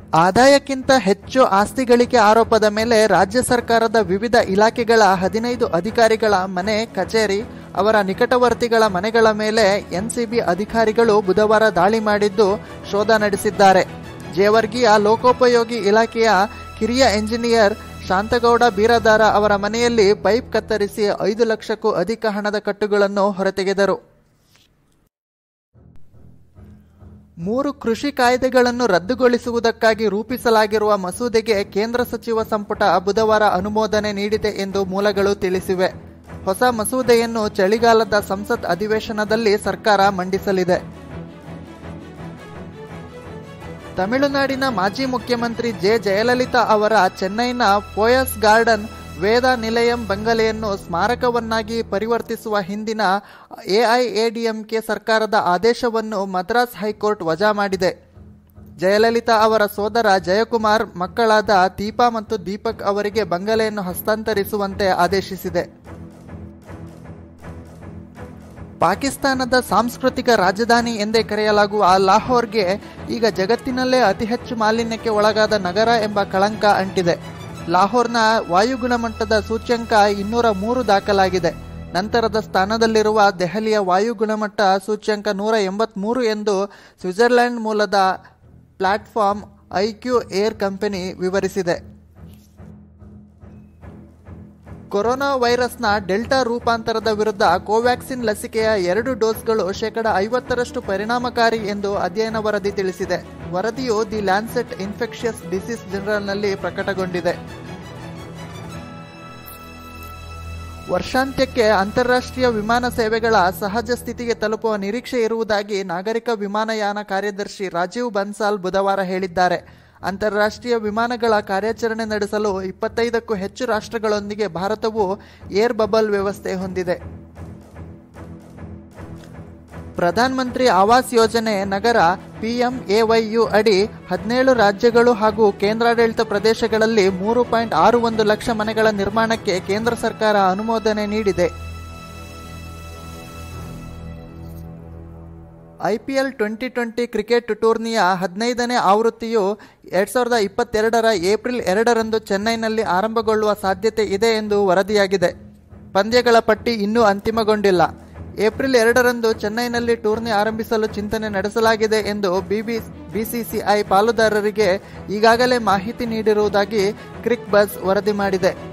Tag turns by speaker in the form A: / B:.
A: ಆದಾಯಕ್ಕಿಂತ ಹೆಚ್ಚು ಆಸ್ತಿ ಗಳಿಕೆ ಆರೋಪದ ಮೇಲೆ ರಾಜ್ಯ ಸರ್ಕಾರದ ವಿವಿಧ ಇಲಾಖೆಗಳ ಹದಿನೈದು ಅಧಿಕಾರಿಗಳ ಮನೆ ಕಚೇರಿ ಅವರ ನಿಕಟವರ್ತಿಗಳ ಮನೆಗಳ ಮೇಲೆ ಎನ್ಸಿಬಿ ಅಧಿಕಾರಿಗಳು ಬುಧವಾರ ದಾಳಿ ಮಾಡಿದ್ದು ಶೋಧ ನಡೆಸಿದ್ದಾರೆ ಜೇವರ್ಗಿಯ ಲೋಕೋಪಯೋಗಿ ಇಲಾಖೆಯ ಕಿರಿಯ ಎಂಜಿನಿಯರ್ ಶಾಂತಗೌಡ ಬೀರದಾರ ಅವರ ಮನೆಯಲ್ಲಿ ಪೈಪ್ ಕತ್ತರಿಸಿ ಐದು ಲಕ್ಷಕ್ಕೂ ಅಧಿಕ ಹಣದ ಕಟ್ಟುಗಳನ್ನು ಹೊರತೆಗೆದರು ಮೂರು ಕೃಷಿ ಕಾಯ್ದೆಗಳನ್ನು ರದ್ದುಗೊಳಿಸುವುದಕ್ಕಾಗಿ ರೂಪಿಸಲಾಗಿರುವ ಮಸೂದೆಗೆ ಕೇಂದ್ರ ಸಚಿವ ಸಂಪುಟ ಬುಧವಾರ ಅನುಮೋದನೆ ನೀಡಿದೆ ಎಂದು ಮೂಲಗಳು ತಿಳಿಸಿವೆ ಹೊಸ ಮಸೂದೆಯನ್ನು ಚಳಿಗಾಲದ ಸಂಸತ್ ಅಧಿವೇಶನದಲ್ಲಿ ಸರ್ಕಾರ ಮಂಡಿಸಲಿದೆ ತಮಿಳುನಾಡಿನ ಮಾಜಿ ಮುಖ್ಯಮಂತ್ರಿ ಜೆ ಜಯಲಲಿತಾ ಅವರ ಚೆನ್ನೈನ ಪೋಯಸ್ ಗಾರ್ಡನ್ ವೇದ ನಿಲಯಂ ಬಂಗಲೆಯನ್ನು ಸ್ಮಾರಕವನ್ನಾಗಿ ಪರಿವರ್ತಿಸುವ ಹಿಂದಿನ ಎಐಎಡಿಎಂಕೆ ಸರ್ಕಾರದ ಆದೇಶವನ್ನು ಮದ್ರಾಸ್ ಹೈಕೋರ್ಟ್ ವಜಾ ಮಾಡಿದೆ ಜಯಲಲಿತಾ ಅವರ ಸೋದರ ಜಯಕುಮಾರ್ ಮಕ್ಕಳಾದ ದೀಪಾ ಮತ್ತು ದೀಪಕ್ ಅವರಿಗೆ ಬಂಗಲೆಯನ್ನು ಹಸ್ತಾಂತರಿಸುವಂತೆ ಆದೇಶಿಸಿದೆ ಪಾಕಿಸ್ತಾನದ ಸಾಂಸ್ಕೃತಿಕ ರಾಜಧಾನಿ ಎಂದೇ ಕರೆಯಲಾಗುವ ಲಾಹೋರ್ಗೆ ಈಗ ಜಗತ್ತಿನಲ್ಲೇ ಅತಿ ಹೆಚ್ಚು ಮಾಲಿನ್ಯಕ್ಕೆ ಒಳಗಾದ ನಗರ ಎಂಬ ಕಳಂಕ ಅಂಟಿದೆ ಲಾಹೋರ್ನ ವಾಯು ಗುಣಮಟ್ಟದ ಸೂಚ್ಯಂಕ ಇನ್ನೂರ ಮೂರು ದಾಖಲಾಗಿದೆ ನಂತರದ ಸ್ಥಾನದಲ್ಲಿರುವ ದೆಹಲಿಯ ವಾಯು ಗುಣಮಟ್ಟ ಸೂಚ್ಯಂಕ ನೂರ ಎಂಬತ್ಮೂರು ಎಂದು ಸ್ವಿಟ್ಜರ್ಲೆಂಡ್ ಮೂಲದ ಪ್ಲಾಟ್ಫಾರ್ಮ್ ಐಕ್ಯೂ ಏರ್ ಕಂಪನಿ ವಿವರಿಸಿದೆ ಕೊರೋನಾ ವೈರಸ್ನ ಡೆಲ್ಟಾ ರೂಪಾಂತರದ ವಿರುದ್ಧ ಕೋವ್ಯಾಕ್ಸಿನ್ ಲಸಿಕೆಯ ಎರಡು ಡೋಸ್ಗಳು ಶೇಕಡ ಐವತ್ತರಷ್ಟು ಪರಿಣಾಮಕಾರಿ ಎಂದು ಅಧ್ಯಯನ ವರದಿ ತಿಳಿಸಿದೆ ವರದಿಯು ದಿ ಲ್ಯಾನ್ಸೆಟ್ ಇನ್ಫೆಕ್ಷಿಯಸ್ ಡಿಸೀಸ್ ಜನರಲ್ನಲ್ಲಿ ಪ್ರಕಟಗೊಂಡಿದೆ ವರ್ಷಾಂತ್ಯಕ್ಕೆ ಅಂತಾರಾಷ್ಟ್ರೀಯ ವಿಮಾನ ಸೇವೆಗಳ ಸಹಜ ಸ್ಥಿತಿಗೆ ತಲುಪುವ ನಿರೀಕ್ಷೆ ಇರುವುದಾಗಿ ನಾಗರಿಕ ವಿಮಾನಯಾನ ಕಾರ್ಯದರ್ಶಿ ರಾಜೀವ್ ಬನ್ಸಾಲ್ ಬುಧವಾರ ಹೇಳಿದ್ದಾರೆ ಅಂತಾರಾಷ್ಟ್ರೀಯ ವಿಮಾನಗಳ ಕಾರ್ಯಾಚರಣೆ ನಡೆಸಲು ಇಪ್ಪತ್ತೈದಕ್ಕೂ ಹೆಚ್ಚು ರಾಷ್ಟ್ರಗಳೊಂದಿಗೆ ಭಾರತವು ಏರ್ ಬಬಲ್ ವ್ಯವಸ್ಥೆ ಹೊಂದಿದೆ ಪ್ರಧಾನ ಮಂತ್ರಿ ಆವಾಸ್ ಯೋಜನೆ ನಗರ ಪಿಎಂಎವೈಯು ಅಡಿ ಹದಿನೇಳು ರಾಜ್ಯಗಳು ಹಾಗೂ ಕೇಂದ್ರಾಡಳಿತ ಪ್ರದೇಶಗಳಲ್ಲಿ ಮೂರು ಪಾಯಿಂಟ್ ಆರು ಒಂದು ಲಕ್ಷ ಮನೆಗಳ ನಿರ್ಮಾಣಕ್ಕೆ ಕೇಂದ್ರ ಸರ್ಕಾರ ಅನುಮೋದನೆ ನೀಡಿದೆ ಐಪಿಎಲ್ ಟ್ವೆಂಟಿ ಟ್ವೆಂಟಿ ಕ್ರಿಕೆಟ್ ಟೂರ್ನಿಯ ಹದಿನೈದನೇ ಆವೃತ್ತಿಯು ಎರಡ್ ಸಾವಿರದ ಇಪ್ಪತ್ತೆರಡರ ಏಪ್ರಿಲ್ ಎರಡರಂದು ಚೆನ್ನೈನಲ್ಲಿ ಆರಂಭಗೊಳ್ಳುವ ಸಾಧ್ಯತೆ ಇದೆ ಎಂದು ವರದಿಯಾಗಿದೆ ಪಂದ್ಯಗಳ ಪಟ್ಟಿ ಇನ್ನೂ ಅಂತಿಮಗೊಂಡಿಲ್ಲ ಏಪ್ರಿಲ್ ಎರಡರಂದು ಚೆನ್ನೈನಲ್ಲಿ ಟೂರ್ನಿ ಆರಂಭಿಸಲು ಚಿಂತನೆ ನಡೆಸಲಾಗಿದೆ ಎಂದು ಬಿಬಿ ಬಿಸಿಸಿಐ ಪಾಲುದಾರರಿಗೆ ಈಗಾಗಲೇ ಮಾಹಿತಿ ನೀಡಿರುವುದಾಗಿ ಕ್ರಿಕ್ ಬಸ್ ವರದಿ ಮಾಡಿದೆ